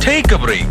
Take a break.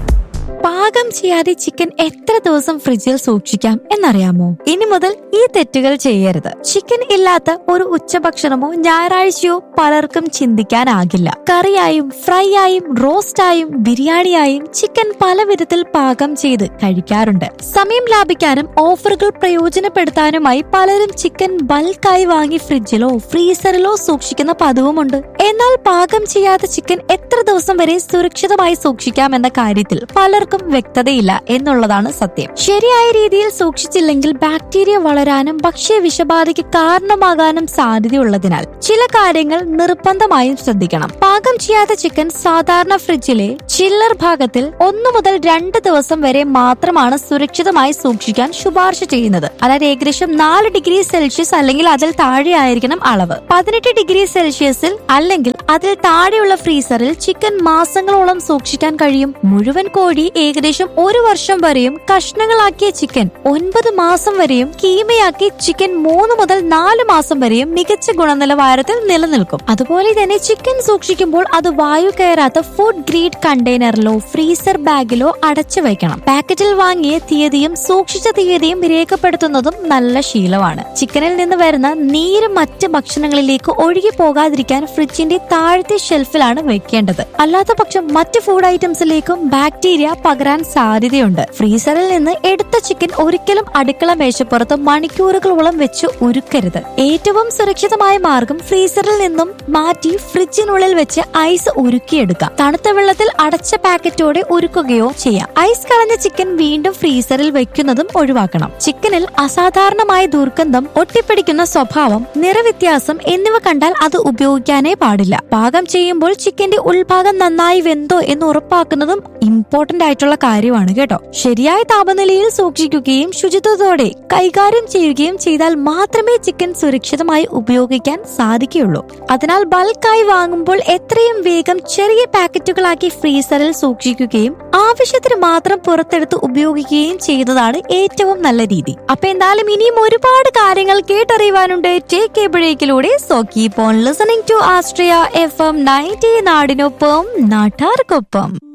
പാകം ചെയ്യാതെ chicken എത്ര ദിവസം ഫ്രിഡ്ജിൽ സൂക്ഷിക്കാം എന്നറിയാമോ ഇനി മുതൽ ഈ തെറ്റുകൾ ചെയ്യരുത് ചിക്കൻ ഇല്ലാത്ത ഒരു ഉച്ചഭക്ഷണമോ ഞായറാഴ്ചയോ പലർക്കും ചിന്തിക്കാനാകില്ല കറിയായും ഫ്രൈ ആയും റോസ്റ്റായും ബിരിയാണിയായും ചിക്കൻ പല വിധത്തിൽ പാകം ചെയ്ത് കഴിക്കാറുണ്ട് സമയം ലാഭിക്കാനും ഓഫറുകൾ പ്രയോജനപ്പെടുത്താനുമായി പലരും ചിക്കൻ ബൾക്കായി വാങ്ങി ഫ്രിഡ്ജിലോ ഫ്രീസറിലോ സൂക്ഷിക്കുന്ന പതിവുമുണ്ട് എന്നാൽ പാകം ചെയ്യാത്ത ചിക്കൻ എത്ര ദിവസം വരെ സുരക്ഷിതമായി സൂക്ഷിക്കാമെന്ന കാര്യത്തിൽ പലർക്കും വ്യക്തതയില്ല എന്നുള്ളതാണ് സത്യം ശരിയായ രീതിയിൽ സൂക്ഷിച്ചില്ലെങ്കിൽ ബാക്ടീരിയ വളരാനും ഭക്ഷ്യ വിഷബാധയ്ക്ക് കാരണമാകാനും സാധ്യതയുള്ളതിനാൽ ചില കാര്യങ്ങൾ നിർബന്ധമായും ശ്രദ്ധിക്കണം പാകം ചെയ്യാത്ത ചിക്കൻ സാധാരണ ഫ്രിഡ്ജിലെ ചില്ലർ ഭാഗത്തിൽ ഒന്നു മുതൽ രണ്ട് ദിവസം വരെ മാത്രമാണ് സുരക്ഷിതമായി സൂക്ഷിക്കാൻ ശുപാർശ ചെയ്യുന്നത് അതായത് ഏകദേശം നാല് ഡിഗ്രി സെൽഷ്യസ് അല്ലെങ്കിൽ അതിൽ താഴെ ആയിരിക്കണം അളവ് പതിനെട്ട് ഡിഗ്രി സെൽഷ്യസിൽ അല്ലെങ്കിൽ അതിൽ താഴെയുള്ള ഫ്രീസറിൽ ചിക്കൻ മാസങ്ങളോളം സൂക്ഷിക്കാൻ കഴിയും മുഴുവൻ കോഴി ഏകദേശം ഒരു വർഷം വരെയും കഷ്ണങ്ങളാക്കിയ ചിക്കൻ ഒൻപത് മാസം വരെയും കീമയാക്കി ചിക്കൻ മൂന്ന് മുതൽ നാല് മാസം വരെയും മികച്ച ഗുണനിലവാരത്തിൽ നിലനിൽക്കും അതുപോലെ തന്നെ ചിക്കൻ സൂക്ഷിക്കുമ്പോൾ അത് വായു കയറാത്ത ഫുഡ് ഗ്രീഡ് കണ്ടെയ്നറിലോ ഫ്രീസർ ബാഗിലോ അടച്ചു വെക്കണം പാക്കറ്റിൽ വാങ്ങിയ തീയതിയും സൂക്ഷിച്ച തീയതിയും രേഖപ്പെടുത്തുന്നതും നല്ല ശീലമാണ് ചിക്കനിൽ നിന്ന് വരുന്ന നീര് മറ്റ് ഭക്ഷണങ്ങളിലേക്ക് ഒഴുകി പോകാതിരിക്കാൻ ഫ്രിഡ്ജിന്റെ താഴത്തെ ഷെൽഫിലാണ് വെക്കേണ്ടത് അല്ലാത്ത പക്ഷം മറ്റ് ഫുഡ് ഐറ്റംസിലേക്കും ബാക്ടീരിയ പകരാൻ സാധ്യതയുണ്ട് ഫ്രീസറിൽ നിന്ന് എടുത്ത ചിക്കൻ ഒരിക്കലും അടുക്കള മേശപ്പുറത്ത് മണിക്കൂറുകളോളം വെച്ച് ഉരുക്കരുത് ഏറ്റവും സുരക്ഷിതമായ മാർഗം ഫ്രീസറിൽ നിന്നും മാറ്റി ഫ്രിഡ്ജിനുള്ളിൽ വെച്ച് ഐസ് ഉരുക്കിയെടുക്കാം തണുത്ത വെള്ളത്തിൽ അടച്ച പാക്കറ്റോടെ ഉരുക്കുകയോ ചെയ്യാം ഐസ് കളഞ്ഞ ചിക്കൻ വീണ്ടും ഫ്രീസറിൽ വെക്കുന്നതും ഒഴിവാക്കണം ചിക്കനിൽ അസാധാരണമായ ദുർഗന്ധം ഒട്ടിപ്പിടിക്കുന്ന സ്വഭാവം നിറവ്യത്യാസം എന്നിവ കണ്ടാൽ അത് ഉപയോഗിക്കാനേ പാടില്ല പാകം ചെയ്യുമ്പോൾ ചിക്കന്റെ ഉൾഭാഗം നന്നായി വെന്തോ എന്ന് ഉറപ്പാക്കുന്നതും ഇമ്പോർട്ടന്റ് ആയിട്ടുള്ള കാര്യമാണ് കേട്ടോ ശരിയായ താപനിലയിൽ സൂക്ഷിക്കുകയും ശുചിത്വത്തോടെ കൈകാര്യം ചെയ്യുകയും ചെയ്താൽ മാത്രമേ ചിക്കൻ സുരക്ഷിതമായി ഉപയോഗിക്കാൻ സാധിക്കുകയുള്ളൂ അതിനാൽ ബൾക്കായി വാങ്ങുമ്പോൾ എത്രയും വേഗം ചെറിയ പാക്കറ്റുകളാക്കി ഫ്രീസറിൽ സൂക്ഷിക്കുകയും ആവശ്യത്തിന് മാത്രം പുറത്തെടുത്ത് ഉപയോഗിക്കുകയും ചെയ്യുന്നതാണ് ഏറ്റവും നല്ല രീതി അപ്പൊ എന്തായാലും ഇനിയും ഒരുപാട് കാര്യങ്ങൾ കേട്ടറിയുവാനുണ്ട് ടേക്ക് എ ബ്രേക്കിലൂടെ so keep on listening to ആസ്ട്രിയ എഫ് എം നയൻറ്റി നാടിനൊപ്പം നാട്ടാർക്കൊപ്പം